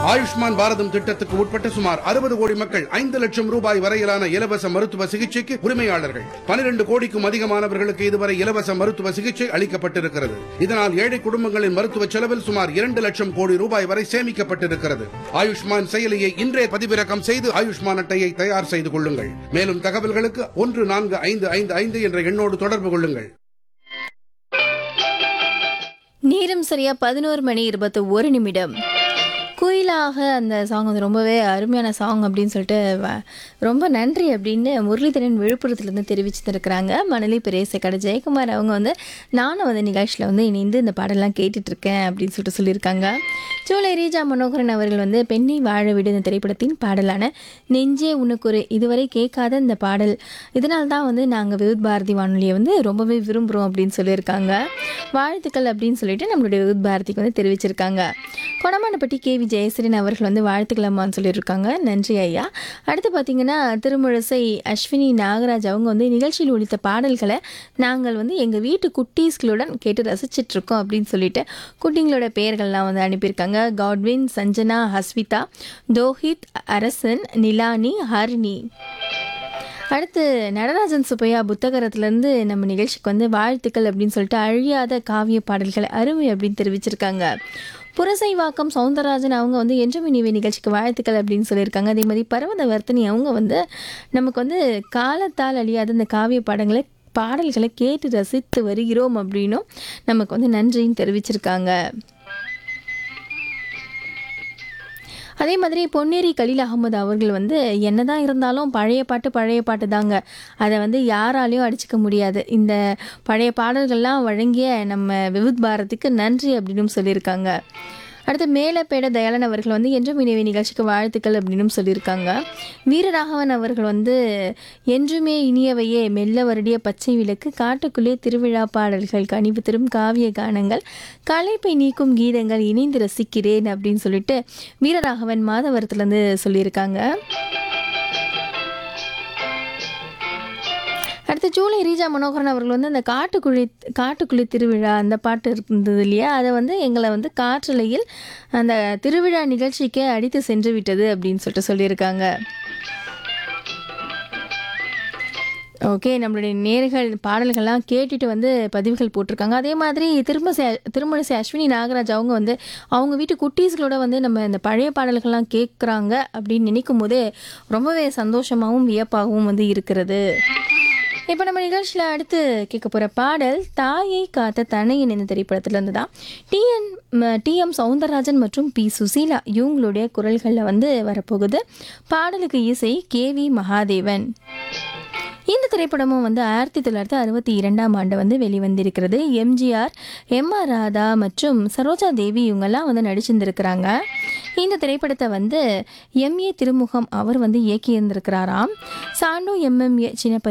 ஆயுஷ்மான் பாரதம் திட்டத்துக்கு உட்பட்ட சுமார் அறுபது கோடி மக்கள் ஐந்து லட்சம் ரூபாய் வரையிலான இலவச மருத்துவ சிகிச்சைக்கு உரிமையாளர்கள் பனிரெண்டு கோடிக்கும் அதிகமானவர்களுக்கு இதுவரை இலவச மருத்துவ சிகிச்சை அளிக்கப்பட்டிருக்கிறது இதனால் ஏழை குடும்பங்களின் மருத்துவ செலவில் சுமார் இரண்டு லட்சம் கோடி ரூபாய் வரை சேமிக்கப்பட்டிருக்கிறது ஆயுஷ்மான் செயலியை இன்றே பதிவிறக்கம் செய்து ஆயுஷ்மான் அட்டையை தயார் செய்து கொள்ளுங்கள் மேலும் தகவல்களுக்கு ஒன்று நான்கு ஐந்து ஐந்து ஐந்து என்ற எண்ணோடு தொடர்பு கொள்ளுங்கள் நேரம் சரியா பதினோரு மணி இருபத்தி ஒரு நிமிடம் குயிலாக அந்த சாங் வந்து ரொம்பவே அருமையான சாங் அப்படின்னு சொல்லிட்டு வ- ரொம்ப நன்றி அப்படின்னு முரளிதரன் விழுப்புரத்துலேருந்து தெரிவிச்சிருக்கிறாங்க மணலி பெரியசை கடை ஜெயக்குமார் அவங்க வந்து நானும் வந்து நிகழ்ச்சியில் வந்து இணைந்து இந்த பாடலாம் கேட்டுட்டு இருக்கேன் அப்படின்னு சொல்லிட்டு சொல்லியிருக்காங்க சூளை ரீஜா மனோகரன் அவர்கள் வந்து பெண்ணை வாழ விடு இந்த திரைப்படத்தின் பாடலான நெஞ்சே உனக்கு ஒரு இதுவரை கேட்காத இந்த பாடல் இதனால தான் வந்து நாங்கள் விவித் பாரதி வானொலியை வந்து ரொம்பவே விரும்புகிறோம் அப்படின்னு சொல்லியிருக்காங்க வாழ்த்துக்கள் அப்படின்னு சொல்லிட்டு நம்மளுடைய விவித் பாரதிக்கு வந்து தெரிவிச்சிருக்காங்க கொடமானப்பட்டி கே வி ஜெயசரன் அவர்கள் வந்து வாழ்த்துக்கலாமான்னு சொல்லியிருக்காங்க நன்றி ஐயா அடுத்து பார்த்தீங்கன்னா திருமுழசை அஸ்வினி நாகராஜ் அவங்க வந்து நிகழ்ச்சியில் ஒழித்த பாடல்களை நாங்கள் வந்து எங்கள் வீட்டு குட்டீஸ்களுடன் கேட்டு ரசிச்சிட்டு இருக்கோம் அப்படின்னு சொல்லிட்டு குட்டிங்களோட பெயர்கள்லாம் வந்து அனுப்பியிருக்காங்க காட்வின் சஞ்சனா ஹஸ்விதா தோஹித் அரசன் நிலானி ஹரிணி அடுத்து நடராஜன் சுப்பையா புத்தகரத்துலேருந்து நம்ம நிகழ்ச்சிக்கு வந்து வாழ்த்துக்கள் அப்படின்னு சொல்லிட்டு அழியாத காவிய பாடல்கள் அருமை அப்படின்னு தெரிவிச்சிருக்காங்க புரசைவாக்கம் சவுந்தரராஜன் அவங்க வந்து என்றும் இனிவே நிகழ்ச்சிக்கு வாழ்த்துக்கள் அப்படின்னு சொல்லியிருக்காங்க அதே மாதிரி பர்வத வர்த்தனி அவங்க வந்து நமக்கு வந்து காலத்தால் அழியாத இந்த காவிய பாடங்களை பாடல்களை கேட்டு ரசித்து வருகிறோம் அப்படின்னும் நமக்கு வந்து நன்றின்னு தெரிவிச்சிருக்காங்க அதே மாதிரி பொன்னேரி கலீல் அகமது அவர்கள் வந்து என்னதான் இருந்தாலும் பழைய பாட்டு பழைய பாட்டு தாங்க அதை வந்து யாராலையும் அடிச்சுக்க முடியாது இந்த பழைய பாடல்கள்லாம் வழங்கிய நம்ம விவித் பாரதிக்கு நன்றி அப்படின்னு சொல்லியிருக்காங்க அடுத்து மேலப்பேட தயாளன் அவர்கள் வந்து என்றும் இணைவை நிகழ்ச்சிக்கு வாழ்த்துக்கள் அப்படின்னு சொல்லியிருக்காங்க வீரராகவன் அவர்கள் வந்து என்றுமே இனியவையே மெல்ல வருடிய பச்சை விளக்கு காட்டுக்குள்ளே திருவிழா பாடல்கள் கனிவு தரும் காவிய கானங்கள் களைப்பை நீக்கும் கீதங்கள் இணைந்து ரசிக்கிறேன் அப்படின்னு சொல்லிட்டு வீரராகவன் மாதவரத்துலேருந்து சொல்லியிருக்காங்க அடுத்து ஜூலை ரீஜா மனோகரன் அவர்கள் வந்து அந்த காட்டுக்குழி காட்டுக்குழி திருவிழா அந்த பாட்டு இருந்தது இல்லையா அதை வந்து எங்களை வந்து காற்றலையில் அந்த திருவிழா நிகழ்ச்சிக்கு அடித்து சென்று விட்டது அப்படின்னு சொல்லிட்டு சொல்லியிருக்காங்க ஓகே நம்மளுடைய நேர்கள் பாடல்கள்லாம் கேட்டுட்டு வந்து பதிவுகள் போட்டிருக்காங்க அதே மாதிரி திருமசை திருமணிசை அஸ்வினி நாகராஜ் அவங்க வந்து அவங்க வீட்டு குட்டீஸ்களோட வந்து நம்ம இந்த பழைய பாடல்கள்லாம் கேட்குறாங்க அப்படின்னு நினைக்கும் போதே ரொம்பவே சந்தோஷமாகவும் வியப்பாகவும் வந்து இருக்கிறது இப்போ நம்ம நிகழ்ச்சியில் அடுத்து கேட்க போகிற பாடல் தாயை காத்த தனையன் இந்த திரைப்படத்துல இருந்து தான் டிஎன் டிஎம் சவுந்தரராஜன் மற்றும் பி சுசீலா இவங்களுடைய குரல்களில் வந்து வரப்போகுது பாடலுக்கு இசை கே வி மகாதேவன் இந்த திரைப்படமும் வந்து ஆயிரத்தி தொள்ளாயிரத்தி அறுபத்தி இரண்டாம் ஆண்டு வந்து வெளிவந்திருக்கிறது எம்ஜிஆர் எம் ஆர் ராதா மற்றும் சரோஜா தேவி இவங்கெல்லாம் வந்து நடிச்சிருந்திருக்கிறாங்க இந்த திரைப்படத்தை வந்து எம்ஏ திருமுகம் அவர் வந்து இயக்கியிருந்திருக்கிறாராம் சாண்டு எம்எம்ஏ சின்னப்ப